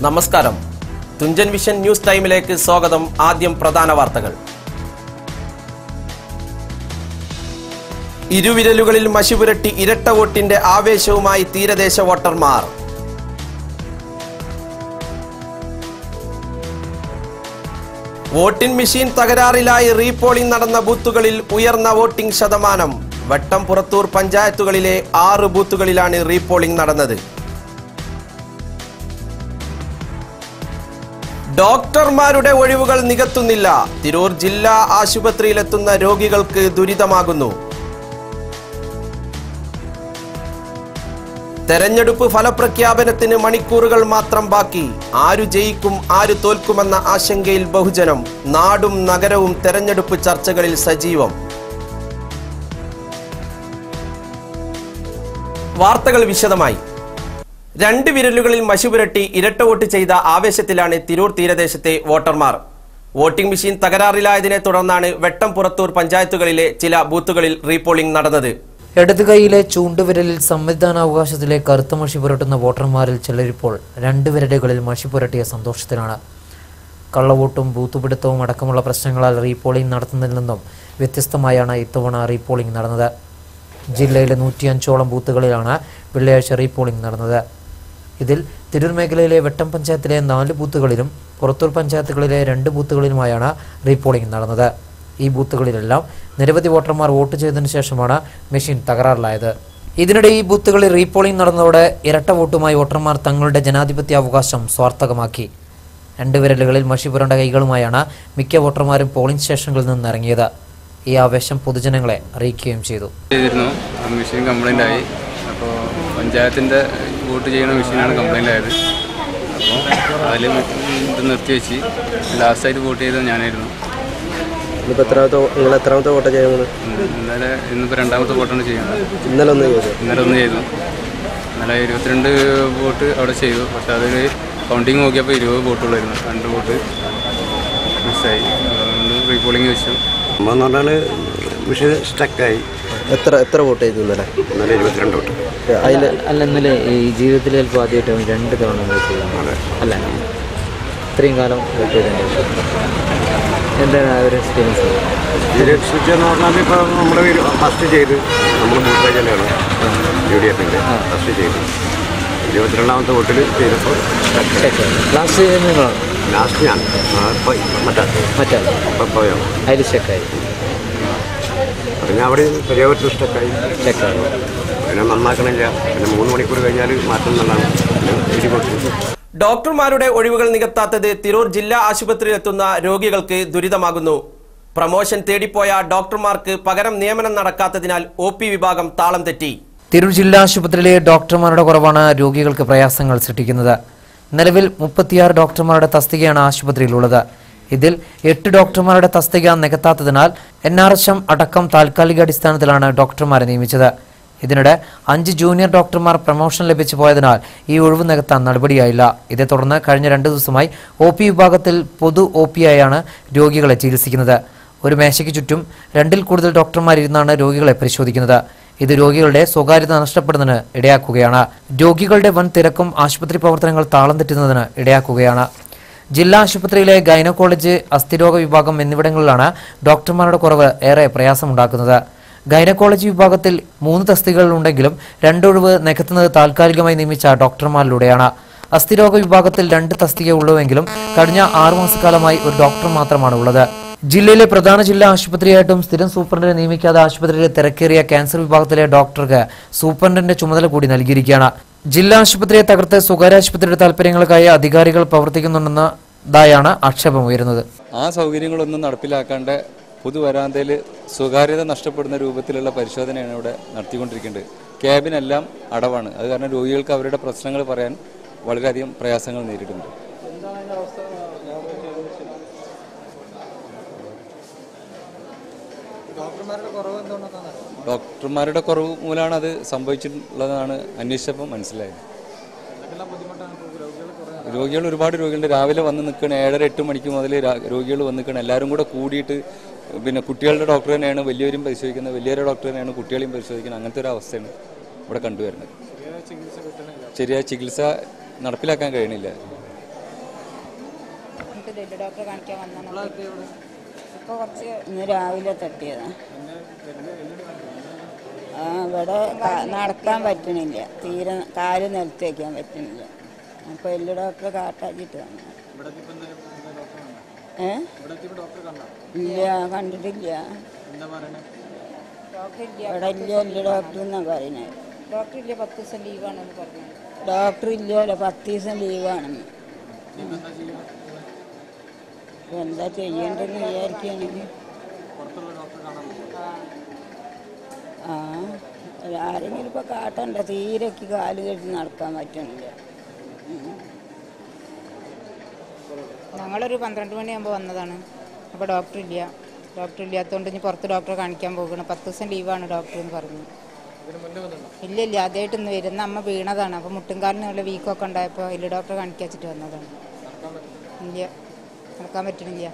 നമസ്കാരം Thunchan vision news ടൈമിലേക്ക് സ്വാഗതം ആദ്യം പ്രധാന വാർത്തകൾ ഇരുവിരലുകളിൽ മഷിപുരട്ടി ഇരട്ട വോട്ടിന്റെ ആവേശവുമായി തീരദേശ വോട്ടർമാർ വോട്ടിംഗ് മെഷീൻ തകരാറിലായി റീപോളിംഗ് നടന്ന ബൂത്തുകളിൽ ഉയർന്ന വോട്ടിംഗ് ശതമാനം വട്ടം പുറത്തൂർ പഞ്ചായത്തുകളിലെ ആറ് ബൂത്തുകളിലാണ് റീപോളിംഗ് നടന്നത് ഡോക്ടർമാരുടെ ഒഴിവുകൾ നികത്തുന്നില്ല തിരൂർ ജില്ലാ ആശുപത്രിയിലെത്തുന്ന രോഗികൾക്ക് ദുരിതമാകുന്നു തെരഞ്ഞെടുപ്പ് ഫലപ്രഖ്യാപനത്തിന് മണിക്കൂറുകൾ മാത്രം ബാക്കി ആരു ജയിക്കും ആരു തോൽക്കുമെന്ന ആശങ്കയിൽ ബഹുജനം നാടും നഗരവും തെരഞ്ഞെടുപ്പ് ചർച്ചകളിൽ സജീവം വാർത്തകൾ വിശദമായി രണ്ട് വിരലുകളിൽ മഷി പുരട്ടി ഇരട്ട വോട്ട് ചെയ്ത ആവേശത്തിലാണ് തിരൂർ തീരദേശത്തെ വോട്ടർമാർ വോട്ടിംഗ് മെഷീൻ തകരാറിലായതിനെ തുടർന്നാണ് വെട്ടം പുറത്തൂർ പഞ്ചായത്തുകളിലെ ചില ബൂത്തുകളിൽ റീപോളിംഗ് നടന്നത് ഇടത് കൈയിലെ ചൂണ്ടുവിരലിൽ സംവിധാനാവകാശത്തിലെ കറുത്ത മഷി പുരട്ടുന്ന വോട്ടർമാരിൽ ചിലരിപ്പോൾ രണ്ട് വിരലുകളിൽ മഷി പുരട്ടിയ സന്തോഷത്തിലാണ് കള്ളവോട്ടും ബൂത്തുപിടുത്തവും അടക്കമുള്ള പ്രശ്നങ്ങളാൽ റീപോളിംഗ് നടത്തുന്നതിൽ നിന്നും വ്യത്യസ്തമായാണ് ഇത്തവണ റീപോളിംഗ് നടന്നത് ജില്ലയിലെ നൂറ്റിയഞ്ചോളം ബൂത്തുകളിലാണ് വെള്ളിയാഴ്ച റീപോളിംഗ് നടന്നത് ഇതിൽ തിരൂർ മേഖലയിലെ വെട്ടം പഞ്ചായത്തിലെ നാല് ബൂത്തുകളിലും പുറത്തൂർ പഞ്ചായത്തുകളിലെ രണ്ട് ബൂത്തുകളിലുമായാണ് റീപോളിംഗ് നടന്നത് ഈ ബൂത്തുകളിലെല്ലാം നിരവധി വോട്ടർമാർ വോട്ട് ചെയ്തതിനു ശേഷമാണ് മെഷീൻ തകരാറിലായത് ഇതിനിടെ ഈ ബൂത്തുകളിൽ റീപോളിംഗ് നടന്നതോടെ ഇരട്ട വോട്ടുമായി വോട്ടർമാർ തങ്ങളുടെ ജനാധിപത്യ അവകാശം സ്വാർത്ഥകമാക്കി രണ്ട് വിരലുകളിൽ മഷി പുരണ്ട കൈകളുമായാണ് മിക്ക വോട്ടർമാരും പോളിംഗ് സ്റ്റേഷനുകളിൽ നിന്ന് ഇറങ്ങിയത് ഈ ആവേശം പൊതുജനങ്ങളെ അറിയിക്കുകയും ചെയ്തു ചെയ്തിരുന്നു ആ മെഷീൻ കംപ്ലൈൻ്റ് ആയി അപ്പോൾ പഞ്ചായത്തിൻ്റെ വോട്ട് ചെയ്യുന്ന മെഷീനാണ് കംപ്ലൈൻ്റ് ആയത് അപ്പോൾ അതിൽ ഇത് നിർത്തി വെച്ച് ലാസ്റ്റായിട്ട് വോട്ട് ചെയ്തത് ഞാനായിരുന്നു ഇന്നിപ്പോൾ എത്രാമത്തെ നിങ്ങൾ എത്രാമത്തെ വോട്ട് ചെയ്യുന്നത് ഇന്ന് ഇന്നലെ ഇന്നിപ്പോൾ രണ്ടാമത്തെ വോട്ടാണ് ചെയ്യുന്നത് ഇന്നലെ ഒന്ന് ചെയ്തു ഇന്നലെ ഒന്ന് ചെയ്തു ഇന്നലെ ഇരുപത്തിരണ്ട് വോട്ട് അവിടെ ചെയ്തു പക്ഷേ അതിൽ കൗണ്ടിങ് നോക്കിയപ്പോൾ ഇരുപത് വോട്ടുള്ളായിരുന്നു രണ്ട് വോട്ട് മിസ്സായി അതുകൊണ്ട് റീപോളിംഗ് വെച്ചു സംഭവം എന്ന് പറഞ്ഞാൽ മെഷീൻ സ്റ്റക്കായി എത്ര എത്ര വോട്ട് ചെയ്തു ഇന്നലെ ഇന്നലെ ഇരുപത്തിരണ്ട് തൊട്ട് അതിൽ അല്ല ഇന്നലെ ഈ ജീവിതത്തിൽ ചിലപ്പോൾ ആദ്യമായിട്ടാണ് രണ്ട് തവണ നമ്മൾ ചെയ്യുന്നത് അല്ല ഇത്രയും കാലം വോട്ട് ചെയ്തതിൻ്റെ ശേഷം എന്താണ് ആ ഒരു എക്സ്പീരിയൻസ് സ്വിച്ച് എന്ന് പറഞ്ഞാൽ ഇപ്പോൾ നമ്മുടെ ഫസ്റ്റ് ചെയ്ത് നമ്മൾ ബൂത്ത് ഏജൻ്റാണ് യു ഡി എഫിൻ്റെ ഫസ്റ്റ് ചെയ്തു ഇരുപത്തിരണ്ടാമത്തെ വോട്ടിൽ ചെയ്തപ്പോൾ സ്റ്റക്കായി ലാസ്റ്റ് നിങ്ങളാണ് ലാസ്റ്റ് ഞാൻ ആ, ഇപ്പൊ മറ്റേ മറ്റേ ഇപ്പം പോയോ അതിൽ ചെക്കായി പിന്നെ അവിടെ പര്യാവത്തിൽ സ്റ്റക്കായി ചെക്കായി പിന്നെ നന്നാക്കണില്ല പിന്നെ മൂന്ന് മണിക്കൂർ കഴിഞ്ഞാൽ മാറ്റം എന്നുള്ളതാണ് പിന്നെ എഴുതി കൊടുത്തു ഡോക്ടർമാരുടെ ഒഴിവുകൾ നികത്താത്തത് തിരൂർ ജില്ലാ ആശുപത്രിയിലെത്തുന്ന രോഗികൾക്ക് ദുരിതമാകുന്നു പ്രമോഷൻ തേടിപ്പോയ ഡോക്ടർമാർക്ക് പകരം നിയമനം നടക്കാത്തതിനാൽ ഒ പി വിഭാഗം താളം തെറ്റി തിരൂർ ജില്ലാ ആശുപത്രിയിലെ ഡോക്ടർമാരുടെ കുറവാണ് രോഗികൾക്ക് പ്രയാസങ്ങൾ സൃഷ്ടിക്കുന്നത് നിലവിൽ മുപ്പത്തിയാറ് ഡോക്ടർമാരുടെ തസ്തികയാണ് ആശുപത്രിയിലുള്ളത് ഇതിൽ എട്ട് ഡോക്ടർമാരുടെ തസ്തിക നികത്താത്തതിനാൽ എൻ ആർ എച്ച് എം അടക്കം താൽക്കാലിക അടിസ്ഥാനത്തിലാണ് ഡോക്ടർമാരെ നിയമിച്ചത് ഇതിനിടെ അഞ്ച് ജൂനിയർ ഡോക്ടർമാർ പ്രമോഷൻ ലഭിച്ചു പോയതിനാൽ ഈ ഒഴിവ് നികത്താൻ നടപടിയായില്ല ഇതേ തുടർന്ന് കഴിഞ്ഞ രണ്ടു ദിവസമായി ഒ പി വിഭാഗത്തിൽ പൊതു ഒ പി ആയാണ് രോഗികളെ ചികിത്സിക്കുന്നത് ഒരു മേശയ്ക്ക് ചുറ്റും രണ്ടിൽ കൂടുതൽ ഡോക്ടർമാരിരുന്നാണ് രോഗികളെ പരിശോധിക്കുന്നത് ഇത് രോഗികളുടെ സ്വകാര്യത നഷ്ടപ്പെടുന്നതിന് ഇടയാക്കുകയാണ് രോഗികളുടെ വൻ തിരക്കും ആശുപത്രി പ്രവർത്തനങ്ങൾ താളം തെറ്റുന്നതിന് ഇടയാക്കുകയാണ് ജില്ലാ ആശുപത്രിയിലെ ഗൈനക്കോളജ് അസ്ഥിരോഗ വിഭാഗം എന്നിവിടങ്ങളിലാണ് ഡോക്ടർമാരുടെ കുറവ് ഏറെ പ്രയാസമുണ്ടാക്കുന്നത് ഗൈനക്കോളജി വിഭാഗത്തിൽ മൂന്ന് തസ്തികകളുണ്ടെങ്കിലും രണ്ടൊഴിവ് നികത്തുന്നത് താൽക്കാലികമായി നിയമിച്ച ഡോക്ടർമാരിലൂടെയാണ് അസ്ഥിരോഗ വിഭാഗത്തിൽ രണ്ട് തസ്തിക ഉള്ളുവെങ്കിലും കഴിഞ്ഞ ആറുമാസക്കാലമായി ഒരു ഡോക്ടർ മാത്രമാണ് ഉള്ളത് ജില്ലയിലെ പ്രധാന ജില്ലാ ആശുപത്രിയായിട്ടും സ്ഥിരം സൂപ്രണ്ടിനെ നിയമിക്കാതെ ആശുപത്രിയിലെ തിരക്കേറിയ ക്യാൻസർ വിഭാഗത്തിലെ ഡോക്ടർക്ക് സൂപ്രണ്ടിന്റെ ചുമതല കൂടി നൽകിയിരിക്കുകയാണ് ജില്ലാ ആശുപത്രിയെ തകർത്ത് സ്വകാര്യ ആശുപത്രിയുടെ താൽപര്യങ്ങൾക്കായി അധികാരികൾ പ്രവർത്തിക്കുന്നുണ്ടെന്നതായാണ് ആക്ഷേപം ഉയരുന്നത് ആ സൗകര്യങ്ങളൊന്നും നടപ്പിലാക്കാണ്ട് പൊതുവരാന്തയിൽ സ്വകാര്യത നഷ്ടപ്പെടുന്ന രൂപത്തിലുള്ള പരിശോധനയാണ് ഇവിടെ നടത്തിക്കൊണ്ടിരിക്കേണ്ടത് ക്യാബിനെല്ലാം അടവാണ് അത് കാരണം രോഗികൾക്ക് അവരുടെ പ്രശ്നങ്ങൾ പറയാൻ വളരെയധികം പ്രയാസങ്ങൾ നേരിടുന്നുണ്ട് ഡോക്ടർമാരുടെ കുറവ് മൂലമാണ് അത് സംഭവിച്ചിട്ടുള്ളതാണ് അന്വേഷിച്ചപ്പോൾ മനസ്സിലായത് രോഗികൾ ഒരുപാട് രോഗികളുണ്ട് രാവിലെ വന്ന് നിൽക്കണം ഏഴര എട്ട് മണിക്ക് മുതൽ രോഗികൾ വന്ന് നിൽക്കണം എല്ലാവരും കൂടെ കൂടിയിട്ട് പിന്നെ കുട്ടികളുടെ ഡോക്ടർ തന്നെയാണ് വലിയവരും പരിശോധിക്കുന്നത് വലിയൊരു ഡോക്ടർ തന്നെയാണ് കുട്ടികളെയും പരിശോധിക്കുന്നത് അങ്ങനത്തെ ഒരു അവസ്ഥയാണ് ഇവിടെ കണ്ടുവരുന്നത് ശരിയായ ചികിത്സ നടപ്പിലാക്കാൻ കഴിയണില്ല പഞ്ചായത്തിൽ എല്ല് ഡോക്ടറെ കാണിക്കാൻ വന്നാണ് ഇപ്പോൾ കുറച്ച് ഇന്ന് രാവിലെ തട്ടിയതാ ആ ഇവിടെ ക- നടക്കാൻ പറ്റണില്ല തീരെ കാല് നിലത്ത് വയ്ക്കാൻ പറ്റണില്ല അപ്പോൾ എല്ല് ഡോക്ടറെ കാട്ടാച്ചിട്ട് വന്നു ഏ ഇല്ല കണ്ടിട്ടില്ല ഇവിടെ ഇല്ല എല്ല് ഡോക്ടർ എന്നാണ് പറയുന്നത് ഡോക്ടർ ഇല്ല പത്ത് ദിവസം ലീവാണെന്ന് പറഞ്ഞു ഡോക്ടർ ഇല്ലല്ലോ പത്ത് ദിവസം ലീവാണെന്ന് ഇപ്പൊ എന്താ ചെയ്യേണ്ടതെന്ന് വിചാരിക്കുകയാണെങ്കിൽ ആ ആരെങ്കിലും ഇപ്പൊ കാട്ടണ്ട തീരെ എനിക്ക് കാല് കെട്ടി നടക്കാൻ പറ്റണില്ല ഉം. ഞങ്ങളൊരു പന്ത്രണ്ട് മണിയാകുമ്പോൾ വന്നതാണ് അപ്പോൾ ഡോക്ടർ ഇല്ല ഡോക്ടർ ഇല്ലാത്തതുകൊണ്ട് ഇനി പുറത്ത് ഡോക്ടറെ കാണിക്കാൻ പോകണം പത്ത് ദിവസം ലീവാണ് ഡോക്ടർ എന്ന് പറഞ്ഞു ഇല്ല ഇല്ല ആദ്യമായിട്ട് ഇന്ന് വരുന്ന അമ്മ വീണതാണ് അപ്പോൾ മുട്ടുംകാലിന് നല്ല വീക്കൊക്കെ ഉണ്ടായപ്പോൾ ഇല്ല ഡോക്ടറെ കാണിക്കാൻ വെച്ചിട്ട് വന്നതാണ് ഇല്ല നടക്കാൻ പറ്റണില്ല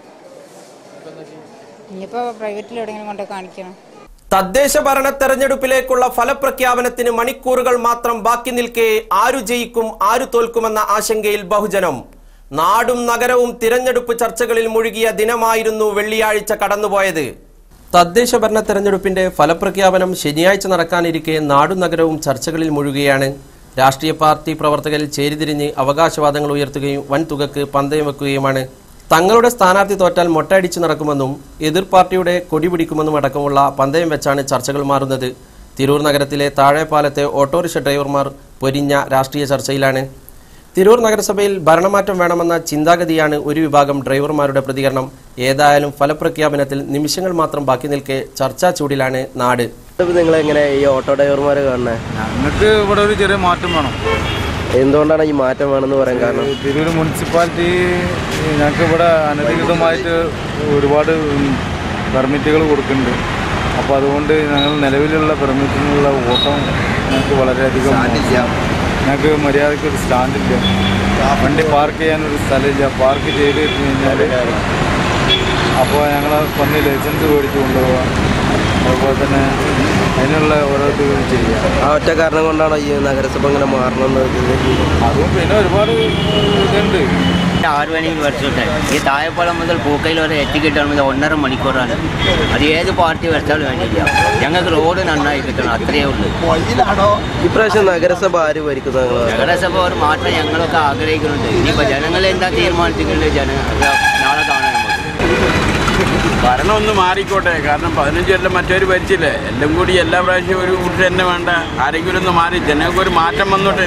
ഇനിയിപ്പോൾ പ്രൈവറ്റിൽ എവിടെയെങ്കിലും കൊണ്ടുപോയി കാണിക്കണം തദ്ദേശ ഭരണ തെരഞ്ഞെടുപ്പിലേക്കുള്ള ഫലപ്രഖ്യാപനത്തിന് മണിക്കൂറുകൾ മാത്രം ബാക്കി നിൽക്കെ ആരു ജയിക്കും ആരു തോൽക്കുമെന്ന ആശങ്കയിൽ ബഹുജനം നാടും നഗരവും തിരഞ്ഞെടുപ്പ് ചർച്ചകളിൽ മുഴുകിയ ദിനമായിരുന്നു വെള്ളിയാഴ്ച കടന്നുപോയത് തദ്ദേശ ഭരണ തെരഞ്ഞെടുപ്പിന്റെ ഫലപ്രഖ്യാപനം ശനിയാഴ്ച നടക്കാനിരിക്കെ നാടും നഗരവും ചർച്ചകളിൽ മുഴുകുകയാണ് രാഷ്ട്രീയ പാർട്ടി പ്രവർത്തകരിൽ ചേരിതിരിഞ്ഞ് അവകാശവാദങ്ങൾ ഉയർത്തുകയും വൻ തുകക്ക് പന്തയം വെക്കുകയുമാണ് തങ്ങളുടെ സ്ഥാനാർത്ഥി തോറ്റാൽ മൊട്ടയടിച്ചു നടക്കുമെന്നും എതിർ പാർട്ടിയുടെ കൊടി പിടിക്കുമെന്നും അടക്കമുള്ള പന്തയം വെച്ചാണ് ചർച്ചകൾ മാറുന്നത് തിരൂർ നഗരത്തിലെ താഴെപ്പാലത്തെ ഓട്ടോറിക്ഷ ഡ്രൈവർമാർ പൊരിഞ്ഞ രാഷ്ട്രീയ ചർച്ചയിലാണ് തിരൂർ നഗരസഭയിൽ ഭരണമാറ്റം വേണമെന്ന ചിന്താഗതിയാണ് ഒരു വിഭാഗം ഡ്രൈവർമാരുടെ പ്രതികരണം ഏതായാലും ഫലപ്രഖ്യാപനത്തിൽ നിമിഷങ്ങൾ മാത്രം ബാക്കി നിൽക്കെ ചർച്ചാ ചൂടിലാണ് നാട് നിങ്ങൾ എങ്ങനെ ഈ ഓട്ടോ ഡ്രൈവർമാരെ കാണുന്നത് ഞങ്ങൾക്ക് ഇവിടെ ഒരു ചെറിയ മാറ്റം വേണം എന്തുകൊണ്ടാണ് ഈ മാറ്റം വേണമെന്ന് പറയാൻ കാരണം തിരൂർ മുനിസിപ്പാലിറ്റി ഞങ്ങൾക്ക് ഇവിടെ അനധികൃതമായിട്ട് ഒരുപാട് പെർമിറ്റുകൾ കൊടുക്കുന്നുണ്ട് അപ്പോൾ അതുകൊണ്ട് ഞങ്ങൾ നിലവിലുള്ള പെർമിറ്റിനുള്ള ഓട്ടം ഞങ്ങൾക്ക് വളരെയധികം ഞങ്ങൾക്ക് മര്യാദയ്ക്ക് ഒരു സ്റ്റാൻഡില്ല വണ്ടി പാർക്ക് ചെയ്യാനൊരു സ്ഥലമില്ല പാർക്ക് ചെയ്ത് കഴിഞ്ഞാൽ അപ്പോൾ ഞങ്ങൾ വന്ന് ലൈസൻസ് മേടിച്ച് കൊണ്ടുപോകാം അതുപോലെ തന്നെ അതിനുള്ള ഓരോ ഇതുകൾ ചെയ്യാം ആ ഒറ്റ കാരണം കൊണ്ടാണോ ഈ നഗരസഭ ഇങ്ങനെ മാറണമെന്ന് അതും പിന്നെ ഒരുപാട് ഇതുണ്ട് ആറ് മണി വർഷത്തെ ഈ താഴെപ്പാലം മുതൽ പൂക്കയിൽ വരെ എത്തിക്കിട്ടണമെങ്കിൽ ഒന്നര മണിക്കൂറാണ് അത് ഏത് പാർട്ടി വെച്ചാലും വേണ്ടിയില്ല ഞങ്ങൾക്ക് റോഡ് നന്നായി കിട്ടണം അത്രയേ ഉള്ളൂ ഇപ്രാവശ്യം നഗരസഭ ആര് ഭരിക്കുന്നത് നിങ്ങൾ നഗരസഭ ഒരു മാറ്റം ഞങ്ങളൊക്കെ ആഗ്രഹിക്കുന്നുണ്ട് ഇനിയിപ്പോൾ ജനങ്ങൾ എന്താ തീരുമാനിച്ചിട്ടുണ്ട് ജന അത് നാളെ കാണാൻ നമുക്ക് ഭരണം ഒന്ന് മാറിക്കോട്ടെ കാരണം പതിനഞ്ച് കൊല്ലം മറ്റൊരു ഭരിച്ചില്ലേ എല്ലാം കൂടി എല്ലാ പ്രാവശ്യവും ഒരു കൂട്ടി തന്നെ വേണ്ട ആരെങ്കിലും ഒന്ന് മാറി ജനങ്ങൾക്ക് ഒരു മാറ്റം വന്നോട്ടെ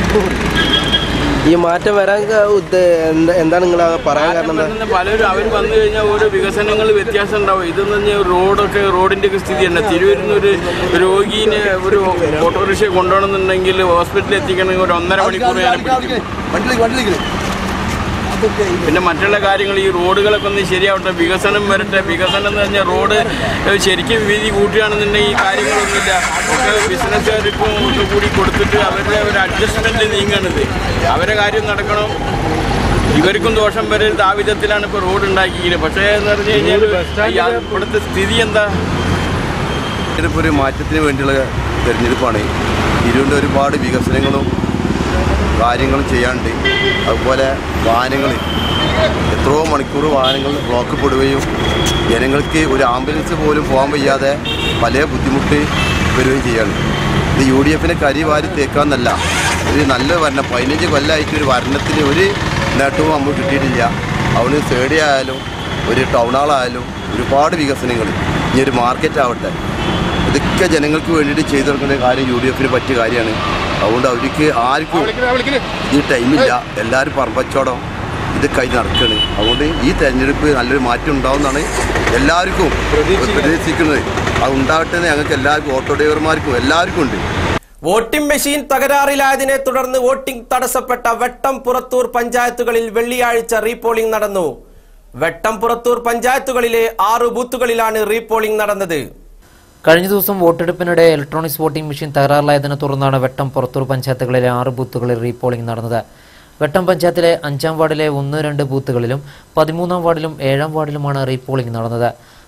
ഈ മാറ്റം വരാൻ ക- ഉദ്ദ- എന്താ- എന്താണ് നിങ്ങൾ പറയാൻ കാരണം എന്താ വരുന്ന പലരും അവർ വന്നു കഴിഞ്ഞാൽ ഓരോ വികസനങ്ങൾ വ്യത്യാസം ഉണ്ടാവും ഇതെന്ന് പറഞ്ഞാൽ റോഡൊക്കെ റോഡിന്റെ ഒക്കെ സ്ഥിതി തന്നെ തിരുവൂരിൽ നിന്ന് ഒരു രോഗീനെ ഒരു ഓട്ടോറിക്ഷ കൊണ്ടുപോകണമെന്നുണ്ടെങ്കിൽ ഹോസ്പിറ്റലിൽ എത്തിക്കണമെങ്കിൽ ഒരു ഒന്നര മണിക്കൂർ ഞാൻ പിടിക്കും. പിന്നെ മറ്റുള്ള കാര്യങ്ങൾ ഈ റോഡുകളൊക്കെ ഒന്ന് ശരിയാവട്ടെ വികസനം വരട്ടെ വികസനം എന്ന് പറഞ്ഞാൽ റോഡ് ഏഹ്, ശരിക്കും വീതി കൂട്ടുകയാണെന്നുണ്ടെങ്കിൽ ഈ കാര്യങ്ങളൊന്നുമില്ല ഒക്കെ ബിസിനസ്സുകാർക്കും ഒക്കെ കൂടി കൊടുത്തിട്ട് അവരുടെ ഒരു അഡ്ജസ്റ്റ്മെന്റ് നീങ്ങണത് അവരെ കാര്യം നടക്കണം ഇവർക്കും ദോഷം വരരുത് ആ വിധത്തിലാണ് ഇപ്പോൾ റോഡ് ഉണ്ടാക്കിയത് പക്ഷേ എന്ന് പറഞ്ഞു കഴിഞ്ഞാൽ ഈ ആ- ഇവിടുത്തെ സ്ഥിതി എന്താ തെരഞ്ഞെടുപ്പ് ഒരു മാറ്റത്തിന് വേണ്ടിയുള്ള തെരഞ്ഞെടുപ്പാണ് ഇരുവിൻ്റെ ഒരുപാട് വികസനങ്ങളും കാര്യങ്ങളും ചെയ്യാനുണ്ട് അതുപോലെ വാഹനങ്ങൾ എത്രയോ മണിക്കൂർ വാഹനങ്ങൾ ബ്ലോക്ക് പെടുകയും ജനങ്ങൾക്ക് ഒരു ആംബുലൻസ് പോലും പോകാൻ വയ്യാതെ പല ബുദ്ധിമുട്ട് വരികയും ചെയ്യാണ് ഇത് യു ഡി എഫിനെ കരി വാരി തേക്കാന്നല്ല ഒരു നല്ല ഭരണം പതിനഞ്ച് കൊല്ലമായിട്ട് ഒരു ഭരണത്തിന് ഒരു നേട്ടവും നമുക്ക് കിട്ടിയിട്ടില്ല അവിടെ സേഡി ആയാലും ഒരു ടൗൺ ഹാളായാലും ഒരുപാട് വികസനങ്ങൾ ഇനി ഒരു മാർക്കറ്റ് ആവട്ടെ ഇതൊക്കെ ജനങ്ങൾക്ക് വേണ്ടിയിട്ട് ചെയ്തു കൊടുക്കുന്ന കാര്യം യു ഡി എഫിന് പറ്റിയ കാര്യമാണ് അതുകൊണ്ട് അവർക്ക് ആർക്കും ഈ ടൈമില്ല എല്ലാവരും പറമ്പച്ചോടം ഇത് കഴിഞ്ഞ് നടക്കുകയാണ് അതുകൊണ്ട് ഈ തെരഞ്ഞെടുപ്പ് നല്ലൊരു മാറ്റം ഉണ്ടാവുമെന്നാണ് എല്ലാവർക്കും പ്രതീക്ഷിക്കുന്നത് അത് ഉണ്ടാവട്ടെ എന്ന് ഞങ്ങൾക്ക് എല്ലാവർക്കും ഓട്ടോ ഡ്രൈവർമാർക്കും എല്ലാവർക്കും ഉണ്ട് വോട്ടിംഗ് മെഷീൻ തകരാറിലായതിനെ തുടർന്ന് വോട്ടിംഗ് തടസ്സപ്പെട്ട വെട്ടം പുറത്തൂർ പഞ്ചായത്തുകളിൽ വെള്ളിയാഴ്ച റീപോളിംഗ് നടന്നു വെട്ടം പുറത്തൂർ പഞ്ചായത്തുകളിലെ ആറ് ബൂത്തുകളിലാണ് റീപോളിംഗ് നടന്നത് കഴിഞ്ഞ ദിവസം വോട്ടെടുപ്പിനിടെ ഇലക്ട്രോണിക്സ് വോട്ടിംഗ് മെഷീൻ തകരാറിലായതിനെ തുടർന്നാണ് വെട്ടം പുറത്തൂർ പഞ്ചായത്തുകളിലെ ആറ് ബൂത്തുകളിൽ റീപോളിംഗ് നടന്നത് വെട്ടം പഞ്ചായത്തിലെ അഞ്ചാം വാർഡിലെ ഒന്ന് രണ്ട് ബൂത്തുകളിലും പതിമൂന്നാം വാർഡിലും ഏഴാം വാർഡിലുമാണ് റീപോളിംഗ് നടന്നത്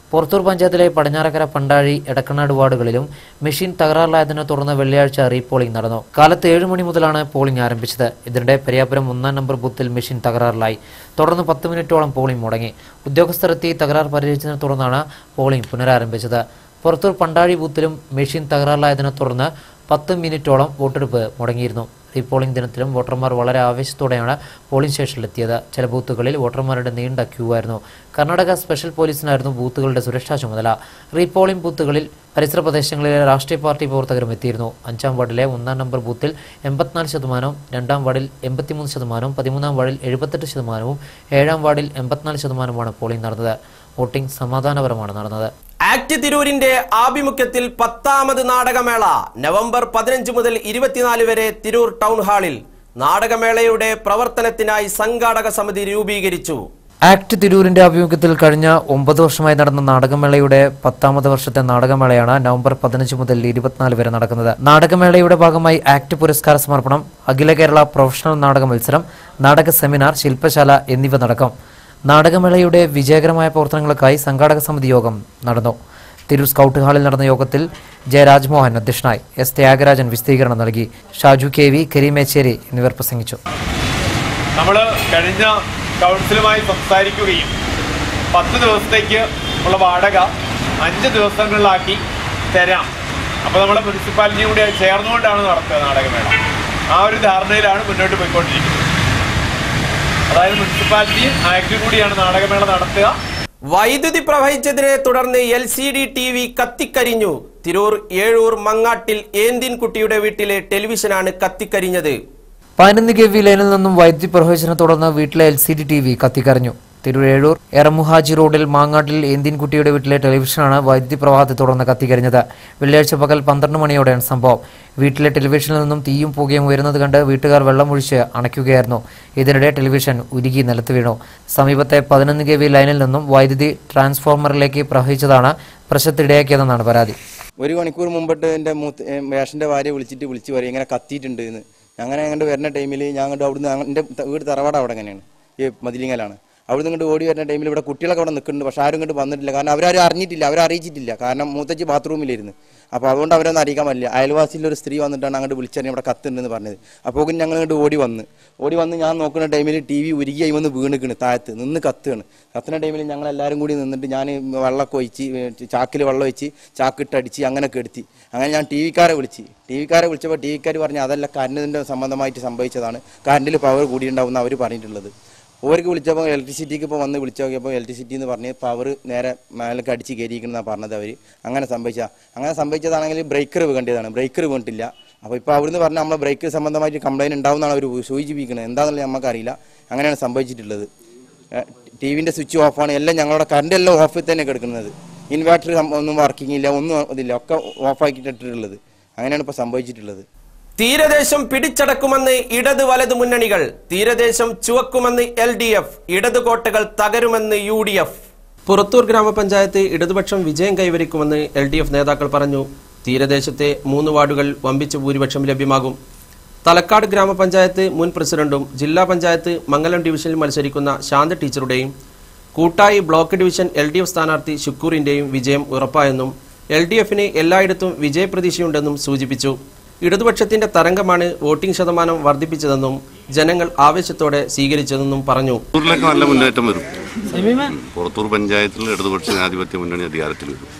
പുറത്തൂർ പഞ്ചായത്തിലെ പടിഞ്ഞാറക്കര പണ്ടാഴി എടക്കനാട് വാർഡുകളിലും മെഷീൻ തകരാറിലായതിനെ തുടർന്ന് വെള്ളിയാഴ്ച റീപോളിംഗ് നടന്നു കാലത്ത് ഏഴ് മണി മുതലാണ് പോളിംഗ് ആരംഭിച്ചത് ഇതിനിടെ പെരിയാപുരം ഒന്നാം നമ്പർ ബൂത്തിൽ മെഷീൻ തകരാറിലായി തുടർന്ന് പത്ത് മിനിറ്റോളം പോളിംഗ് മുടങ്ങി ഉദ്യോഗസ്ഥരെത്തി തകരാർ പരിഹരിച്ചതിനെ തുടർന്നാണ് പോളിംഗ് പുനരാരംഭിച്ചത് പുറത്തൂർ പണ്ടാഴി ബൂത്തിലും മെഷീൻ തകരാറിലായതിനെ തുടർന്ന് പത്ത് മിനിറ്റോളം വോട്ടെടുപ്പ് മുടങ്ങിയിരുന്നു റീപോളിംഗ് ദിനത്തിലും വോട്ടർമാർ വളരെ ആവേശത്തോടെയാണ് പോളിംഗ് സ്റ്റേഷനിലെത്തിയത് ചില ബൂത്തുകളിൽ വോട്ടർമാരുടെ നീണ്ട ക്യൂ ആയിരുന്നു കർണാടക സ്പെഷ്യൽ പോലീസിനായിരുന്നു ബൂത്തുകളുടെ സുരക്ഷാ ചുമതല റീപോളിംഗ് ബൂത്തുകളിൽ പരിസര പ്രദേശങ്ങളിലെ രാഷ്ട്രീയ പാർട്ടി പ്രവർത്തകരും എത്തിയിരുന്നു അഞ്ചാം വാർഡിലെ ഒന്നാം നമ്പർ ബൂത്തിൽ എൺപത്തിനാല് ശതമാനവും രണ്ടാം വാർഡിൽ എൺപത്തിമൂന്ന് ശതമാനവും പതിമൂന്നാം വാർഡിൽ എഴുപത്തെട്ട് ശതമാനവും ഏഴാം വാർഡിൽ എൺപത്തിനാല് ശതമാനവുമാണ് പോളിംഗ് നടന്നത് വോട്ടിംഗ് സമാധാനപരമാണ് നടന്നത് ആക്ട് തിരൂരിന്റെ ആഭിമുഖ്യത്തിൽ പത്താമത് നാടകമേള നവംബർ പതിനഞ്ച് മുതൽ ഇരുപത്തിനാല് വരെ തിരൂർ ടൗൺ ഹാളിൽ നാടകമേളയുടെ പ്രവർത്തനത്തിനായി സംഘാടക സമിതി രൂപീകരിച്ചു ആക്ട് തിരൂരിന്റെ ആഭിമുഖ്യത്തിൽ കഴിഞ്ഞ ഒമ്പത് വർഷമായി നടന്ന നാടകമേളയുടെ പത്താമത് വർഷത്തെ നാടകമേളയാണ് നവംബർ പതിനഞ്ച് മുതൽ ഇരുപത്തിനാല് വരെ നടക്കുന്നത് നാടകമേളയുടെ ഭാഗമായി ആക്ട് പുരസ്കാര സമർപ്പണം അഖില കേരള പ്രൊഫഷണൽ നാടക മത്സരം നാടക സെമിനാർ ശില്പശാല എന്നിവ നടക്കും നാടകമേളയുടെ വിജയകരമായ പ്രവർത്തനങ്ങൾക്കായി സംഘാടക സമിതി യോഗം നടന്നു തിരൂർ സ്കൗട്ട് ഹാളിൽ നടന്ന യോഗത്തിൽ ജെ രാജ്മോഹൻ അധ്യക്ഷനായി എസ് ത്യാഗരാജൻ വിശദീകരണം നൽകി ഷാജു കെ വി കരീമേച്ചേരി എന്നിവർ പ്രസംഗിച്ചു നമ്മൾ കഴിഞ്ഞ കൗൺസിലുമായി സംസാരിക്കുകയും പത്ത് ദിവസത്തേക്ക് ഉള്ള വാടക അഞ്ച് ദിവസങ്ങളിലാക്കി തരാം അപ്പോൾ നമ്മുടെ മുനിസിപ്പാലിറ്റിയും കൂടി ചേർന്നുകൊണ്ടാണ് നടത്തുക നാടകമേള ആ ഒരു ധാരണയിലാണ് മുന്നോട്ട് പോയിക്കൊണ്ടിരിക്കുന്നത് അതായത് മുനിസിപ്പാലിറ്റിയും ആക്ടും കൂടിയാണ് നാടകമേള നടത്തുക വൈദ്യുതി പ്രവഹിച്ചതിനെ തുടർന്ന് L C D T V കത്തിക്കരിഞ്ഞു തിരൂർ ഏഴൂർ മങ്ങാട്ടിൽ ഏന്തിൻകുട്ടിയുടെ വീട്ടിലെ ടെലിവിഷനാണ് കത്തിക്കരിഞ്ഞത് പതിനൊന്ന് കെ വി ലൈനിൽ നിന്നും വൈദ്യുതി പ്രവേശനെ തുടർന്ന് വീട്ടിലെ L C D T V കത്തിക്കറിഞ്ഞു തിരുവേഴൂർ എറമുഹാജി റോഡിൽ മാങ്ങാട്ടിൽ ഏന്തിൻകുട്ടിയുടെ വീട്ടിലെ ടെലിവിഷനാണ് വൈദ്യുതി പ്രവാഹത്തെ തുടർന്ന് കത്തിക്കരിഞ്ഞത് വെള്ളിയാഴ്ച പകൽ പന്ത്രണ്ട് മണിയോടെയാണ് സംഭവം വീട്ടിലെ ടെലിവിഷനിൽ നിന്നും തീയും പുകയും ഉയരുന്നത് കണ്ട് വീട്ടുകാർ വെള്ളമൊഴിച്ച് അണയ്ക്കുകയായിരുന്നു ഇതിനിടെ ടെലിവിഷൻ ഉരുകി നിലത്ത് വീണു സമീപത്തെ പതിനൊന്ന് കെ വി ലൈനിൽ നിന്നും വൈദ്യുതി ട്രാൻസ്ഫോർമറിലേക്ക് പ്രവഹിച്ചതാണ് പ്രശ്നത്തിനിടയാക്കിയതെന്നാണ് പരാതി ഒരു മണിക്കൂർ മുമ്പിട്ട് എൻ്റെ മൂത്ത് ഏ, മേഷൻ്റെ ഭാര്യ വിളിച്ചിട്ട് വിളിച്ച് പറയും ഇങ്ങനെ കത്തിയിട്ടുണ്ട് എന്ന് അങ്ങനെ അങ്ങോട്ട് വരുന്ന ടൈമിൽ ഞാൻ അങ്ങോട്ട് അവിടുന്ന് അങ്ങ് എൻ്റെ ത- വീട് തറവാട് അവിടെ അങ്ങനെയാണ് ഈ മതിലിങ്ങലാണ് അവിടുന്ന് ഇങ്ങോട്ട് ഓടി വരുന്ന ടൈമിൽ ഇവിടെ കുട്ടികളൊക്കെ അവിടെ നിൽക്കുന്നുണ്ട് പക്ഷെ ആരും ഇങ്ങോട്ട് വന്നിട്ടില്ല കാരണം അവരാരും അറിഞ്ഞിട്ടില്ല അവരെ അറിയിച്ചിട്ടില്ല കാരണം മൂത്തച്ഛി ബാത്റൂമിലിരുന്ന് അപ്പോൾ അതുകൊണ്ട് അവരൊന്നും അറിയിക്കാൻ പറ്റില്ല അയൽവാസിയിൽ ഒരു സ്ത്രീ വന്നിട്ടാണ് അങ്ങോട്ട് വിളിച്ചറിഞ്ഞ് ഇവിടെ കത്തുണ്ടെന്ന് പറഞ്ഞത് അപ്പോൾ ഞങ്ങൾ ഇങ്ങോട്ട് ഓടി വന്ന് ഓടി വന്ന് ഞാൻ നോക്കുന്ന ടൈമിൽ ടി വി ഉരുകി അയിമന്ന് വീണിക്കണ് താഴത്ത് നിന്ന് കത്തുകയാണ് കത്തുന്ന ടൈമിൽ ഞങ്ങൾ എല്ലാവരും കൂടി നിന്നിട്ട് ഞാൻ വെള്ളമൊക്കെ ഒഴിച്ച് ചാക്കിൽ വെള്ളം ഒഴിച്ച് ചാക്കിട്ട് അടിച്ച് അങ്ങനെയൊക്കെ എടുത്തി അങ്ങനെ ഞാൻ ടി വിക്കാരെ വിളിച്ച് ടി വിക്കാരെ വിളിച്ചപ്പോൾ ടി വിക്കാർ പറഞ്ഞു അതല്ല കറണ്ടിൻ്റെ സംബന്ധമായിട്ട് സംഭവിച്ചതാണ് കറണ്ടിൽ പവർ കൂടിയിട്ടുണ്ടാവും അവർ പറഞ്ഞിട്ടുള്ളത് ഓർക്ക് വിളിച്ചപ്പോൾ ഇലക്ട്രിസിറ്റിക്ക് ഇപ്പോൾ വന്ന് വിളിച്ചു നോക്കിയപ്പോൾ ഇലക്ട്രിസിറ്റി എന്ന് പറഞ്ഞ് പവർ നേരെ മേലേക്ക് അടിച്ച് കയറിയിരിക്കുന്നതാണ് പറഞ്ഞത് അവർ അങ്ങനെ സംഭവിച്ച അങ്ങനെ സംഭവിച്ചതാണെങ്കിൽ ബ്രേക്കർ വീകേണ്ടതാണ് ബ്രേക്കർ വീണിട്ടില്ല അപ്പോൾ ഇപ്പോൾ അവിടുന്ന് പറഞ്ഞാൽ നമ്മളെ ബ്രേക്ക് സംബന്ധമായിട്ട് കംപ്ലൈൻറ്റ് ഉണ്ടാവുമെന്നാണ് അവർ സൂചിപ്പിക്കുന്നത് എന്താണെന്നുള്ളത് നമുക്കറിയില്ല അങ്ങനെയാണ് സംഭവിച്ചിട്ടുള്ളത് ടി വിൻ്റെ സ്വിച്ച് ഓഫാണ് എല്ലാം ഞങ്ങളുടെ കറണ്ട് എല്ലാം ഓഫിൽ തന്നെ കിടക്കുന്നത് ഇൻവേർട്ടർ ഒന്നും വർക്കിംഗ് ഇല്ല ഒന്നും ഇതില്ല ഒക്കെ ഓഫാക്കിയിട്ടിട്ടുള്ളത് അങ്ങനെയാണ് ഇപ്പോൾ സംഭവിച്ചിട്ടുള്ളത് തീരദേശം പിടിച്ചടക്കുമെന്ന് ഇടത് വലത് മുന്നണികൾ തീരദേശം ചുവക്കുമെന്ന് എൽ ഡി എഫ് ഇടത് കോട്ടകൾ തകരുമെന്ന് യു ഡി എഫ് പുറത്തൂർ ഗ്രാമപഞ്ചായത്ത് ഇടതുപക്ഷം വിജയം കൈവരിക്കുമെന്ന് എൽ ഡി എഫ് നേതാക്കൾ പറഞ്ഞു തീരദേശത്തെ മൂന്ന് വാർഡുകൾ വമ്പിച്ച ഭൂരിപക്ഷം ലഭ്യമാകും തലക്കാട് ഗ്രാമപഞ്ചായത്ത് മുൻ പ്രസിഡന്റും ജില്ലാ പഞ്ചായത്ത് മംഗലം ഡിവിഷനിൽ മത്സരിക്കുന്ന ശാന്ത ടീച്ചറുടെയും കൂട്ടായി block division L D F സ്ഥാനാർത്ഥി ശുക്കൂറിന്റെയും വിജയം ഉറപ്പായെന്നും എൽ ഡി എഫിന് എല്ലായിടത്തും വിജയപ്രതീക്ഷയുണ്ടെന്നും സൂചിപ്പിച്ചു ഇടതുപക്ഷത്തിന്റെ തരംഗമാണ് വോട്ടിംഗ് ശതമാനം വർദ്ധിപ്പിച്ചതെന്നും ജനങ്ങൾ ആവേശത്തോടെ സ്വീകരിച്ചതെന്നും പറഞ്ഞു പുറത്തൂരിലൊക്കെ നല്ല മുന്നേറ്റം വരും പുറത്തൂർ പഞ്ചായത്തിൽ ഇടതുപക്ഷ ജനാധിപത്യ മുന്നണി അധികാരത്തിൽ വരും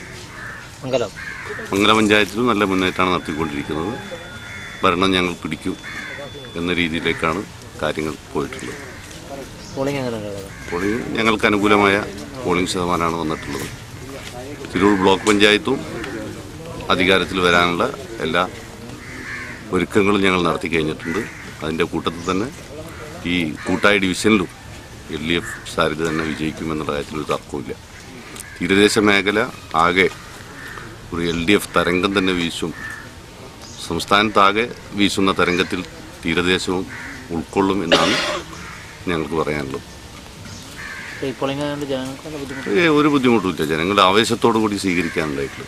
മംഗലം മംഗല പഞ്ചായത്തിലും നല്ല മുന്നേറ്റമാണ് നടത്തിക്കൊണ്ടിരിക്കുന്നത് ഭരണം ഞങ്ങൾ പിടിക്കും എന്ന രീതിയിലേക്കാണ് കാര്യങ്ങൾ പോയിട്ടുള്ളത് പോളിംഗ് എങ്ങനെയുണ്ടായിരുന്നു പോളിംഗ് ഞങ്ങൾക്ക് അനുകൂലമായ പോളിംഗ് ശതമാനമാണ് വന്നിട്ടുള്ളത് തിരൂർ ബ്ലോക്ക് പഞ്ചായത്തും അധികാരത്തിൽ വരാനുള്ള എല്ലാ ഒരുക്കങ്ങളും ഞങ്ങൾ നടത്തി കഴിഞ്ഞിട്ടുണ്ട് അതിൻ്റെ കൂട്ടത്തിൽ തന്നെ ഈ കൂട്ടായ ഡിവിഷനിലും എൽ ഡി എഫ് സാരിത തന്നെ വിജയിക്കുമെന്നുള്ള കാര്യത്തിൽ ഒരു തർക്കമില്ല തീരദേശ മേഖല ആകെ ഒരു എൽ ഡി എഫ് തരംഗം തന്നെ വീശും സംസ്ഥാനത്താകെ വീശുന്ന തരംഗത്തിൽ തീരദേശവും ഉൾക്കൊള്ളും എന്നാണ് ഞങ്ങൾക്ക് പറയാനുള്ളത് റീപോളിംഗ് ആയതുകൊണ്ട് ജനങ്ങൾക്ക് നല്ല ബുദ്ധിമുട്ട് ഏ, ഒരു ബുദ്ധിമുട്ടുമില്ല ജനങ്ങളുടെ ആവേശത്തോടു കൂടി സ്വീകരിക്കാനുണ്ടായിട്ടുള്ളത്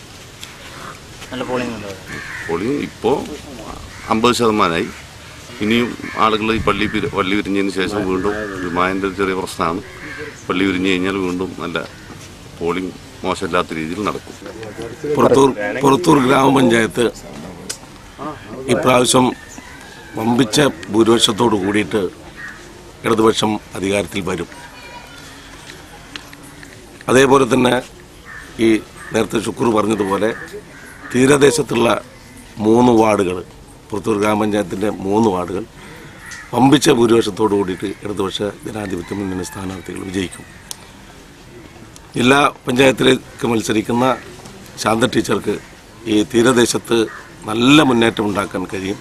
നല്ല പോളിംഗ് ഉണ്ടായിരുന്നു പോളിംഗ് ഇപ്പോൾ അമ്പത് ശതമാനമായി ഇനിയും ആളുകൾ ഈ പള്ളി പിരി- പള്ളി വിരിഞ്ഞതിന് ശേഷം വീണ്ടും വിമാനൻ്റെ ഒരു ചെറിയ പ്രശ്നമാണ് പള്ളി വിരിഞ്ഞ് കഴിഞ്ഞാൽ വീണ്ടും നല്ല പോളിംഗ് മോശമില്ലാത്ത രീതിയിൽ നടക്കും പുറത്തൂർ പുറത്തൂർ ഗ്രാമപഞ്ചായത്ത് ഇപ്രാവശ്യം വമ്പിച്ച ഭൂരിപക്ഷത്തോട് കൂടിയിട്ട് ഇടതുപക്ഷം അധികാരത്തിൽ വരും അതേപോലെ തന്നെ ഈ നേരത്തെ ശുക്ർ പറഞ്ഞതുപോലെ തീരദേശത്തുള്ള മൂന്ന് വാർഡുകൾ പുറത്തൂർ ഗ്രാമപഞ്ചായത്തിൻ്റെ മൂന്ന് വാർഡുകൾ വമ്പിച്ച ഭൂരിപക്ഷത്തോട് കൂടിയിട്ട് ഇടതുപക്ഷ ജനാധിപത്യ മുന്നണി സ്ഥാനാർത്ഥികൾ വിജയിക്കും ജില്ലാ പഞ്ചായത്തിലേക്ക് മത്സരിക്കുന്ന ശാന്ത ടീച്ചർക്ക് ഈ തീരദേശത്ത് നല്ല മുന്നേറ്റം ഉണ്ടാക്കാൻ കഴിയും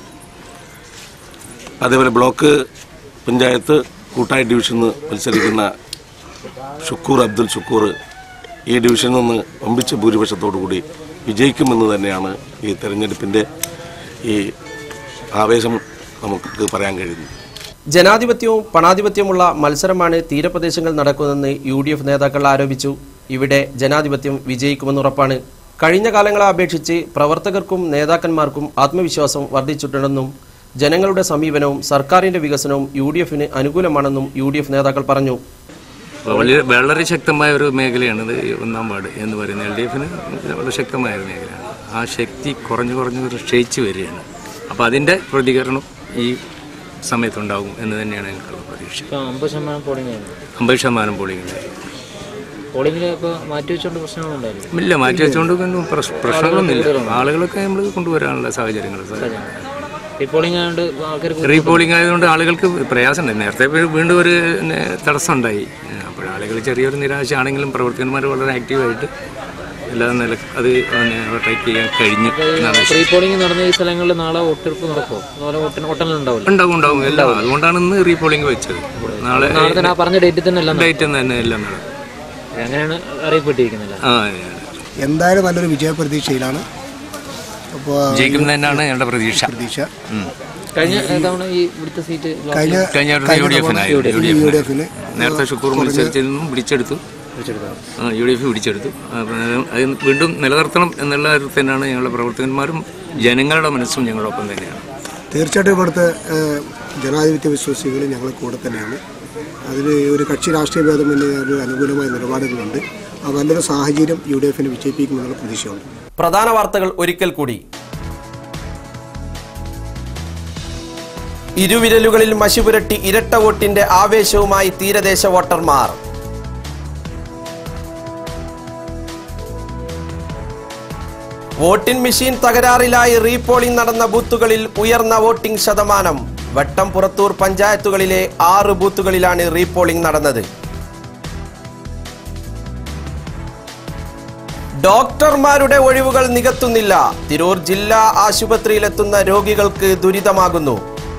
അതേപോലെ ബ്ലോക്ക് പഞ്ചായത്ത് കൂട്ടായി ഡിവിഷനിൽ നിന്ന് മത്സരിക്കുന്ന ഷുക്കൂർ അബ്ദുൽ ഷുക്കൂർ ഈ ഡിവിഷനിൽ നിന്ന് വമ്പിച്ച ഭൂരിപക്ഷത്തോടു കൂടി വിജയിക്കുമെന്ന് തന്നെയാണ് ഈ തെരഞ്ഞെടുപ്പിൻ്റെ ഈ ആവേശം നമുക്ക് പറയാൻ കഴിയുന്നത് ജനാധിപത്യവും പണാധിപത്യവുമുള്ള മത്സരമാണ് തീരപ്രദേശങ്ങൾ നടക്കുന്നതെന്ന് യു ഡി എഫ് നേതാക്കൾ ആരോപിച്ചു ഇവിടെ ജനാധിപത്യം വിജയിക്കുമെന്ന് ഉറപ്പാണ് കഴിഞ്ഞ കാലങ്ങളെ അപേക്ഷിച്ച് പ്രവർത്തകർക്കും നേതാക്കന്മാർക്കും ആത്മവിശ്വാസം വർദ്ധിച്ചിട്ടുണ്ടെന്നും ജനങ്ങളുടെ സമീപനവും സർക്കാരിന്റെ വികസനവും യു ഡി എഫിന് അനുകൂലമാണെന്നും യു ഡി എഫ് നേതാക്കൾ പറഞ്ഞു വളരെ വളരെ ശക്തമായ ഒരു മേഖലയാണ് ഇത് ഈ ഒന്നാം വാർഡ് എന്ന് പറയുന്നത് എൽ ഡി എഫിന് വളരെ ശക്തമായ ഒരു മേഖലയാണ് ആ ശക്തി കുറഞ്ഞു കുറഞ്ഞു ക്ഷയിച്ചു വരികയാണ് അപ്പോൾ അതിൻ്റെ പ്രതികരണം ഈ സമയത്തുണ്ടാകും എന്ന് തന്നെയാണ് എനിക്കുള്ള പ്രതീക്ഷ ഇപ്പോൾ അമ്പത് ശതമാനം പോളിംഗ് ആയിരുന്നു അമ്പത് ശതമാനം പോളിംഗ് ഉണ്ടായി പോളിംഗിൽ ഇപ്പോൾ മാറ്റി വെച്ചുകൊണ്ട് പ്രശ്നങ്ങളുണ്ടായിരുന്നു ഇല്ല മാറ്റി വെച്ചുകൊണ്ട് ഒന്നും പ്രശ്- പ്രശ്നങ്ങളൊന്നുമില്ല ആളുകളൊക്കെ നമ്മൾ കൊണ്ടുവരാനുള്ള സാഹചര്യങ്ങൾ റീപോളിംഗ് ആയതുകൊണ്ട് ആൾക്കാർ റീപോളിംഗ് ആയതുകൊണ്ട് ആളുകൾക്ക് പ്രയാസമുണ്ട് നേരത്തെ വീ- വീണ്ടും ഒരു പിന്നെ, തടസ്സം ഉണ്ടായി അപ്പോൾ ആളുകൾ ചെറിയൊരു നിരാശ ആണെങ്കിലും പ്രവർത്തകന്മാർ വളരെ ആക്റ്റീവായിട്ട് എല്ലാ നില അത് ടൈപ്പ് ചെയ്യാൻ കഴിഞ്ഞു എന്നാണ് പ്രീ പോളിംഗ് നടന്ന ഈ സ്ഥലങ്ങളിൽ നാളെ വോട്ടെടുപ്പ് നടക്കുമോ അതുപോലെ വോട്ടിന് വോട്ടെണ്ണം ഉണ്ടാവില്ല ഉണ്ടാവും ഉണ്ടാവും എല്ലാം അതുകൊണ്ടാണ് ഇന്ന് റീപോളിംഗ് വെച്ചത് നാളെ നാളെ തന്നെ ആ പറഞ്ഞ ഡേറ്റിൽ തന്നെ എല്ലാം ഡേറ്റ് തന്നെ എല്ലാം നടക്കും അങ്ങനെയാണ് അറിയപ്പെട്ടിരിക്കുന്നില്ല ആ എന്തായാലും നല്ലൊരു വിജയപ്രതീക്ഷയിലാണ് അപ്പോൾ ജയിക്കും തന്നെയാണ് ഞങ്ങളുടെ പ്രതീക്ഷ പ്രതീക്ഷ ഉം. കഴിഞ്ഞ തവണ ഈ ഇവിടുത്തെ സീറ്റ് കഴിഞ്ഞ കഴിഞ്ഞ വട്ടം കഴിഞ്ഞ യു ഡി തവണ എഫിനായി യു ഡി എഫിന് നേരത്തെ ഷുക്കൂർ മത്സരിച്ചതിൽ നിന്നും പിടിച്ചെടുത്തു ആ, യു ഡി എഫ് പിടിച്ചെടുത്തു അപ്പോൾ അത് വീണ്ടും നിലനിർത്തണം എന്നുള്ള കാര്യത്തിൽ തന്നെയാണ് ഞങ്ങളുടെ പ്രവർത്തകന്മാരും ജനങ്ങളുടെ മനസ്സും ഞങ്ങളുടെ ഒപ്പം തന്നെയാണ് തീർച്ചയായിട്ടും ഇവിടുത്തെ ഏഹ്, ജനാധിപത്യ വിശ്വാസികൾ ഞങ്ങളെ കൂടെ തന്നെയാണ് അതിൽ ഒരു കക്ഷി രാഷ്ട്രീയ ഭേദമന്യേ ഒരു അനുകൂലമായ നിലപാടുകളുണ്ട് ആ നല്ലൊരു സാഹചര്യം യു ഡി എഫിന് വിജയിപ്പിക്കുമെന്നുള്ള പ്രതീക്ഷയുണ്ട് പ്രധാന വാർത്തകൾ ഒരിക്കൽ കൂടി ഇരുവിരലുകളിൽ മഷിപുരട്ടി ഇരട്ട വോട്ടിന്റെ ആവേശവുമായി തീരദേശ വോട്ടർമാർ വോട്ടിംഗ് മെഷീൻ തകരാറിലായി റീപോളിംഗ് നടന്ന ബൂത്തുകളിൽ ഉയർന്ന വോട്ടിംഗ് ശതമാനം വട്ടം പുറത്തൂർ പഞ്ചായത്തുകളിലെ ആറ് ബൂത്തുകളിലാണ് റീപോളിംഗ് നടന്നത് ഡോക്ടർമാരുടെ ഒഴിവുകൾ നികത്തുന്നില്ല തിരൂർ ജില്ലാ ആശുപത്രിയിലെത്തുന്ന രോഗികൾക്ക് ദുരിതമാകുന്നു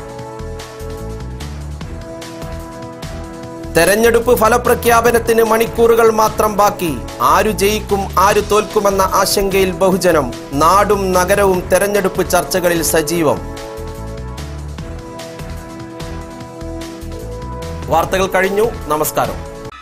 തെരഞ്ഞെടുപ്പ് ഫലപ്രഖ്യാപനത്തിന് മണിക്കൂറുകൾ മാത്രം ബാക്കി ആരു ജയിക്കും ആരു തോൽക്കുമെന്ന ആശങ്കയിൽ ബഹുജനം നാടും നഗരവും തെരഞ്ഞെടുപ്പ് ചർച്ചകളിൽ സജീവം വാർത്തകൾ കഴിഞ്ഞു നമസ്കാരം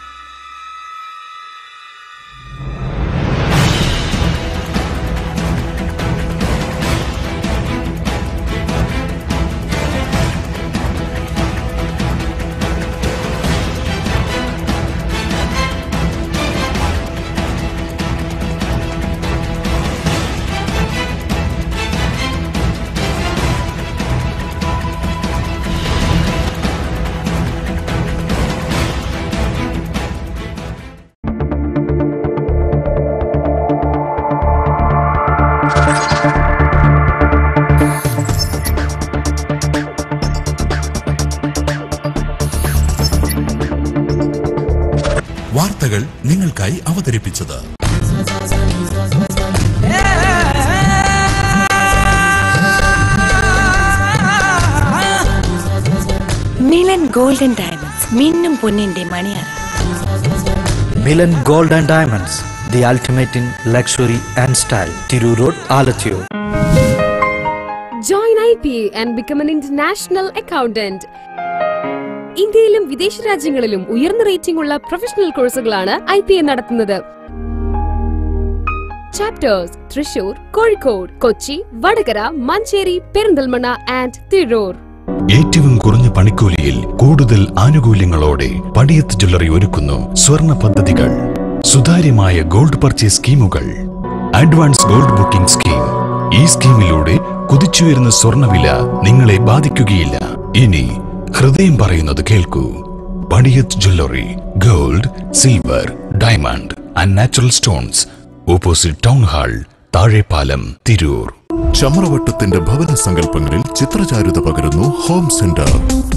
വാർത്തകൾ നിങ്ങൾക്കായി അവതരിപ്പിച്ചത് മിലൻ ഗോൾഡൻ ഡയമണ്ട്സ് മിന്നും പൊന്നിന്റെ മണിയറ Milan gold and diamonds the ultimate in luxury and style Tirur road Alathiyur Join IPA and become an international accountant. ഇന്ത്യയിലും വിദേശ രാജ്യങ്ങളിലും ഉയർന്ന റേറ്റിംഗ് ഉള്ള പ്രൊഫഷണൽ കോഴ്സുകളാണ് ഐ പി എ നടത്തുന്നത് ചാപ്റ്റേഴ്സ് തൃശൂർ കോഴിക്കോട് കൊച്ചി വടകര മഞ്ചേരി പെരിന്തൽമണ്ണ ആൻഡ് തിരൂർ ഏറ്റവും കുറഞ്ഞ പണിക്കൂലിയിൽ കൂടുതൽ ആനുകൂല്യങ്ങളോടെ പടിയത്ത് ജ്വല്ലറി ഒരുക്കുന്നു സ്വർണ പദ്ധതികൾ സുതാര്യമായ ഗോൾഡ് പർച്ചേസ് സ്കീമുകൾ അഡ്വാൻസ് ഗോൾഡ് ബുക്കിംഗ് സ്കീം ഈ സ്കീമിലൂടെ കുതിച്ചുയരുന്ന സ്വർണ്ണവില നിങ്ങളെ ബാധിക്കുകയില്ല ഇനി ഹൃദയം പറയുന്നത് കേൾക്കൂ Paniyath jewellery gold silver diamond and natural stones opposite town hall Thazhepalam Tirur ചമ്രവട്ടത്തിന്റെ ഭവന സങ്കല്പങ്ങളിൽ ചിത്രചാരുത പകരുന്നു ഹോം സെന്റർ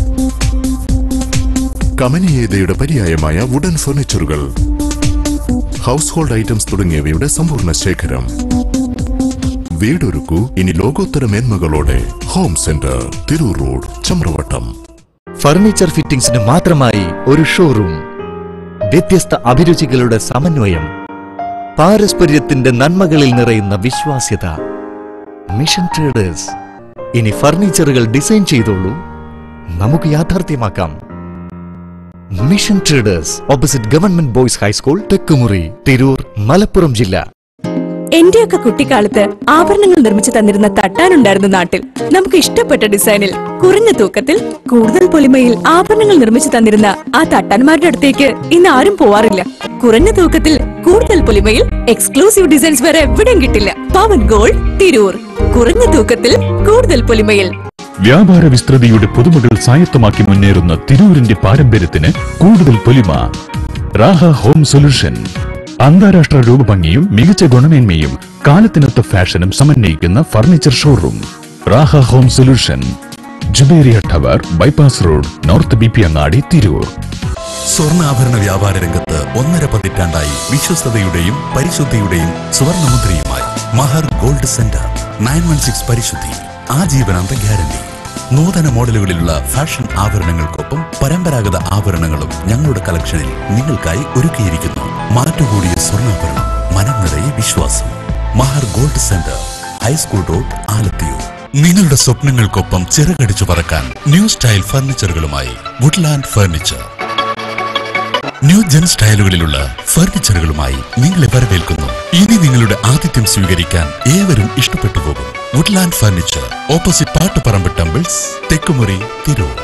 കമനീയതയുടെ പര്യായമായ വുഡൻ ഫർണിച്ചറുകൾ ഹൗസ് ഹോൾഡ് ഐറ്റംസ് തുടങ്ങിയവയുടെ സമ്പൂർണ്ണ ശേഖരം വീടൊരുക്കൂ ഇനി ലോകോത്തര മേന്മകളോടെ home centre Tirur road Chamravattam furniture ഫിറ്റിംഗ്സിന് മാത്രമായി ഒരു ഷോറൂം വ്യത്യസ്ത അഭിരുചികളുടെ സമന്വയം പാരസ്പര്യത്തിന്റെ നന്മകളിൽ നിറയുന്ന വിശ്വാസ്യത മിഷൻ ട്രേഡേഴ്സ് ഇനി ഫർണിച്ചറുകൾ ഡിസൈൻ ചെയ്തോളൂ നമുക്ക് യാഥാർത്ഥ്യമാക്കാം mission traders opposite government boys high school Thekkumuri Tirur Malappuram ജില്ല എന്റെയൊക്കെ കുട്ടിക്കാലത്ത് ആഭരണങ്ങൾ നിർമ്മിച്ചു തന്നിരുന്ന തട്ടാനുണ്ടായിരുന്നു നാട്ടിൽ നമുക്ക് ഇഷ്ടപ്പെട്ട ഡിസൈനിൽ കുറഞ്ഞ തൂക്കത്തിൽ കൂടുതൽ പൊലിമയിൽ ആഭരണങ്ങൾ നിർമ്മിച്ചു തന്നിരുന്ന ആ തട്ടാന്മാരുടെ അടുത്തേക്ക് ഇന്ന് ആരും പോവാറില്ല കുറഞ്ഞ തൂക്കത്തിൽ കൂടുതൽ പൊലിമയിൽ എക്സ്ക്ലൂസീവ് ഡിസൈൻസ് വേറെ എവിടെയും കിട്ടില്ല പവൻ ഗോൾഡ് തിരൂർ കുറഞ്ഞ തൂക്കത്തിൽ കൂടുതൽ പൊലിമയിൽ വ്യാപാര വിസ്തൃതിയുടെ പുതുമകൾ സ്വായത്തമാക്കി മുന്നേറുന്ന തിരൂരിന്റെ പാരമ്പര്യത്തിന് കൂടുതൽ പൊലിമ റാഹ ഹോം സൊല്യൂഷൻ അന്താരാഷ്ട്ര രൂപഭംഗിയും മികച്ച ഗുണമേന്മയും കാലത്തിനൊത്ത ഫാഷനും സമന്വയിക്കുന്ന furniture showroom Raha home solution Jubairiya tower bypass road north B P Angadi Tirur സ്വർണ്ണാഭരണ വ്യാപാര രംഗത്ത് ഒന്നര പതിറ്റാണ്ടായി വിശ്വസ്തതയുടെയും പരിശുദ്ധിയുടെയും സുവർണമുദ്രയുമായി Mahar gold centre nine one six പരിശുദ്ധി ആജീവനാന്ത ഗ്യാരണ്ടി നൂതന മോഡലുകളിലുള്ള ഫാഷൻ ആഭരണങ്ങൾക്കൊപ്പം പരമ്പരാഗത ആഭരണങ്ങളും ഞങ്ങളുടെ കളക്ഷനിൽ നിങ്ങൾക്കായി ഒരുക്കിയിരിക്കുന്നു മാറ്റുകൂടിയ സ്വർണ്ണാഭരണം മനം നിറയെ വിശ്വാസം Mahar gold centre high school road Alathiyur നിങ്ങളുടെ സ്വപ്നങ്ങൾക്കൊപ്പം ചിറകടിച്ചു പറക്കാൻ ന്യൂ സ്റ്റൈൽ ഫർണിച്ചറുകളുമായി വുഡ്ലാൻഡ് ഫർണിച്ചർ ന്യൂ ജെൻ സ്റ്റൈലുകളിലുള്ള ഫർണിച്ചറുകളുമായി നിങ്ങളെ വരവേൽക്കുന്നു ഇനി നിങ്ങളുടെ ആതിഥ്യം സ്വീകരിക്കാൻ ഏവരും ഇഷ്ടപ്പെട്ടു പോകും Woodland furniture opposite Pattuparamba temples Thekkumuri Tirur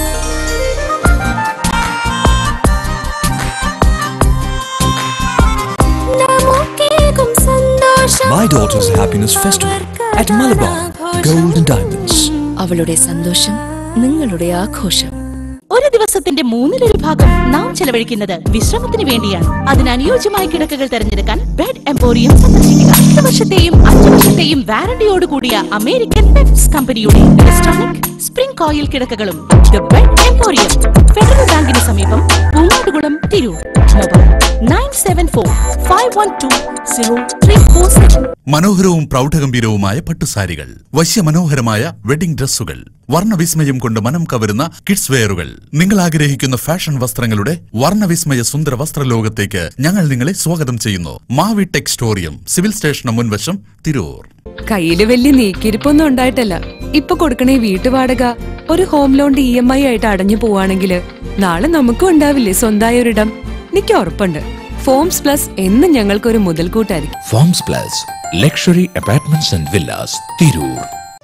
My daughter's happiness festival at Malabar Gold and Diamonds. അവളുടെ സന്തോഷം നിങ്ങളുടെ ആഘോഷം ഒരു ദിവസത്തിന്റെ മൂന്നിലൊരു ഭാഗം നാം ചെലവഴിക്കുന്നത് വിശ്രമത്തിന് വേണ്ടിയാണ് അതിന് അനുയോജ്യമായ കിടക്കകൾ തിരഞ്ഞെടുക്കാൻ ബെഡ് എംപോറിയം സന്ദർശിക്കുക പത്ത് വർഷത്തെയും അഞ്ച് വർഷത്തെയും വാറണ്ടിയോട് കൂടിയ അമേരിക്കൻ പെപ്സ് കമ്പനിയുടെ ഇലക്ട്രോണിക് സ്പ്രിംഗ് കോയിൽ കിടക്കകളും ദ ബെഡ് എംപോറിയം ഫെഡറൽ ബാങ്കിന് സമീപം Poongattukulam Tirur mobile nine seven four five one two zero three four seven മനോഹരവും പ്രൗഢഗംഭീരവുമായ പട്ടുസാരികൾ വശ്യമനോഹരമായ വെഡിംഗ് ഡ്രസ്സുകൾ വർണ്ണവിസ്മയം കൊണ്ട് മനം കവരുന്ന കിഡ്സ് വെയറുകൾ നിങ്ങൾ ആഗ്രഹിക്കുന്ന ഫാഷൻ വസ്ത്രങ്ങളുടെ വർണ്ണവിസ്മയ സുന്ദര വസ്ത്രലോകത്തേക്ക് ഞങ്ങൾ നിങ്ങളെ സ്വാഗതം ചെയ്യുന്നു മാവി ടെക്സ്റ്റോറിയം സിവിൽ സ്റ്റേഷന് മുൻവശം തിരൂർ കയ്യില് വലിയ നീക്കിരിപ്പൊന്നും ഉണ്ടായിട്ടല്ല ഇപ്പൊ കൊടുക്കണ ഈ വീട്ടുവാടക ഒരു ഹോം ലോണിന്റെ ഇ എം ഐ ആയിട്ട് അടഞ്ഞു പോവാണെങ്കില് നാളെ നമുക്കും ഉണ്ടാവില്ലേ സ്വന്തമായ ഒരിടം എനിക്ക് ഉറപ്പുണ്ട് ഫോംസ് പ്ലസ് എന്നും ഞങ്ങൾക്കൊരു മുതൽക്കൂട്ടായിരിക്കും Forms Plus Luxury Apartments and Villas, Tirur.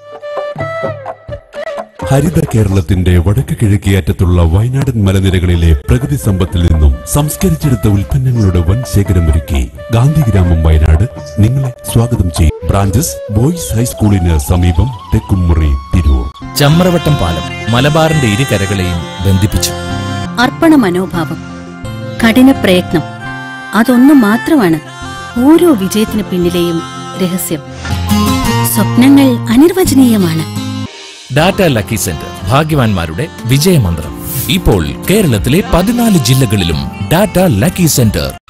ഹരിത കേരളത്തിന്റെ വടക്ക് കിഴക്കേ അറ്റത്തുള്ള വയനാടൻ മലനിരകളിലെ പ്രകൃതി സമ്പത്തിൽ നിന്നും സംസ്കരിച്ചെടുത്ത ഉൽപ്പന്നങ്ങളുടെ വൻ ശേഖരമൊരുക്കി ഗാന്ധിഗ്രാമം വയനാട് നിങ്ങളെ സ്വാഗതം ചെയ്യും ബ്രാഞ്ചസ് ബോയ്സ് ഹൈസ്കൂളിന് സമീപം തെക്കുംമുറി തിരൂർ ചമ്രവട്ടം പാലം മലബാറിന്റെ ഇരു കരകളെയും ബന്ധിപ്പിച്ചു അർപ്പണ മനോഭാവം കഠിന പ്രയത്നം അതൊന്നു മാത്രമാണ് ഓരോ വിജയത്തിന് പിന്നിലെയും രഹസ്യം സ്വപ്നങ്ങൾ അനിർവചനീയമാണ് ഡാറ്റ ലക്കി സെന്റർ ഭാഗ്യവാന്മാരുടെ വിജയമന്ത്രം ഇപ്പോൾ കേരളത്തിലെ പതിനാല് ജില്ലകളിലും ഡാറ്റ ലക്കി സെന്റർ